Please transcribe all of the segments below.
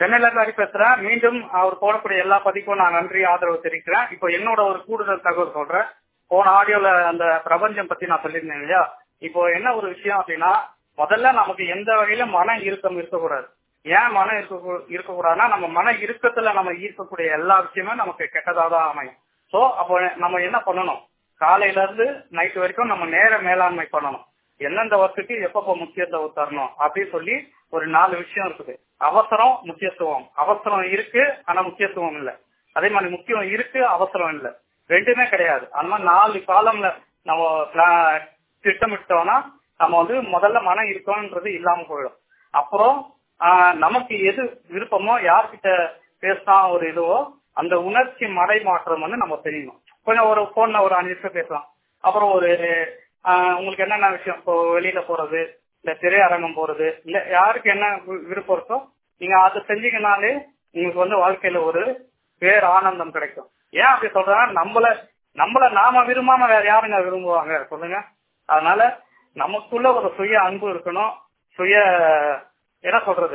சென்னையில இருந்து ஹரி பேசுறேன் மீண்டும் அவர் போடக்கூடிய எல்லா பதிக்கும் நான் நன்றி ஆதரவு தெரிவிக்கிறேன் இப்போ என்னோட ஒரு கூடுதல் தகவல் சொல்றேன் போன ஆடியோல அந்த பிரபஞ்சம் பத்தி நான் சொல்லியிருந்தேன் இல்லையா இப்போ என்ன ஒரு விஷயம் அப்படின்னா முதல்ல நமக்கு எந்த வகையில மன இறுக்கம் இருக்கக்கூடாது ஏன் மன இருக்க இருக்கக்கூடாதுன்னா நம்ம மன இறுக்கத்துல நம்ம ஈர்க்கக்கூடிய எல்லா விஷயமே நமக்கு கெட்டதா தான் அமையும் சோ அப்போ நம்ம என்ன பண்ணணும் காலையில இருந்து நைட் வரைக்கும் நம்ம நேர மேலாண்மை பண்ணணும் எந்தெந்த ஒர்க்குக்கு எப்பப்போ முக்கியத்துவம் தரணும் அப்படின்னு சொல்லி ஒரு நாலு விஷயம் இருக்குது அவசரம் முக்கியத்துவம் அவசரம் இருக்கு ஆனா முக்கியத்துவம் இல்லை அதே மாதிரி முக்கியம் இருக்கு அவசரம் இல்லை ரெண்டுமே கிடையாது அந்த மாதிரி நாலு காலம்ல நம்ம pla- திட்டமிட்டோம்னா நம்ம வந்து முதல்ல மனம் இருக்கோன்றது இல்லாம போயிடும் அப்புறம் ஆஹ், நமக்கு எது விருப்பமோ யார்கிட்ட பேசினா ஒரு இதுவோ அந்த உணர்ச்சி மடை மாற்றம் வந்து நம்ம தெரியணும் கொஞ்சம் ஒரு போன்ல ஒரு அஞ்சு நிமிஷம் பேசலாம் அப்புறம் ஒரு ஆஹ், உங்களுக்கு என்னென்ன விஷயம் இப்போ வெளியில போறது இல்ல திரையரங்கம் போறது இல்ல யாருக்கு என்ன வி- விருப்பம் இருக்கோ நீங்க அதை செஞ்சீங்கனாலே உங்களுக்கு வந்து வாழ்க்கையில ஒரு பேர் ஆனந்தம் கிடைக்கும் ஏன் அப்படி சொல்றேன்னா நம்மள நம்மள நாம விரும்பாம வேற யாருங்க விரும்புவாங்க சொல்லுங்க அதனால நமக்குள்ள ஒரு சுய அன்பு இருக்கணும் சுய என்ன சொல்றது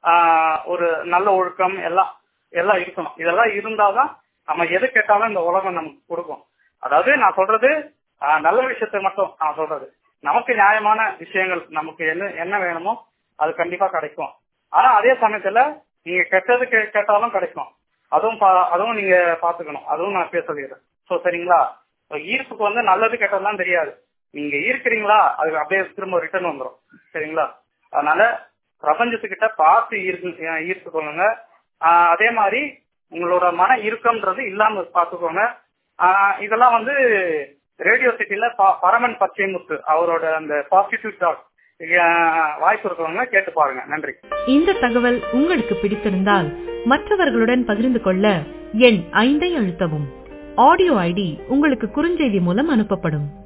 ஆஹ் ஒரு நல்ல ஒழுக்கம் எல்லாம் எல்லாம் இருக்கணும் இதெல்லாம் இருந்தாதான் நம்ம எது கேட்டாலும் இந்த உலகம் நமக்கு கொடுக்கும் அதாவது நான் சொல்றது ஆஹ் நல்ல விஷயத்தை மட்டும் நான் சொல்றது நமக்கு நியாயமான விஷயங்கள் நமக்கு என்ன என்ன வேணுமோ அது கண்டிப்பா கிடைக்கும் ஆனா அதே சமயத்துல நீங்க கெட்டது கே- கேட்டாலும் கிடைக்கும் அதுவும் பா- அதுவும் நீங்க பாத்துக்கணும் அதுவும் நான் பேச சொல்லிடுறேன் சோ சரிங்களா இப்ப ஈர்ப்புக்கு வந்து நல்லது கெட்டதெல்லாம் தெரியாது நீங்க ஈர்க்கிறீங்களா அது அப்படியே திரும்ப ரிட்டர்ன் வந்துடும் சரிங்களா அதனால பிரபஞ்சத்துக்கிட்ட பார்த்து ஈர்க்கு அஹ் ஈர்த்து கொள்ளுங்க ஆஹ் அதே மாதிரி உங்களோட மன இறுக்கம்ன்றது இல்லாம பார்த்துக்கோங்க ஆஹ் இதெல்லாம் வந்து ரேடியோ சிட்டில ப- பரமன் பச்சைமுத்து அவரோட அந்த பாசிட்டிவ் டாக் வாய்ப்பு இருக்கிறவங்க கேட்டு பாருங்க நன்றி இந்த தகவல் உங்களுக்கு பிடித்திருந்தால் மற்றவர்களுடன் பகிர்ந்து கொள்ள எண் ஐந்தை அழுத்தவும் ஆடியோ ஐடி உங்களுக்கு குறுஞ்செய்தி மூலம் அனுப்பப்படும்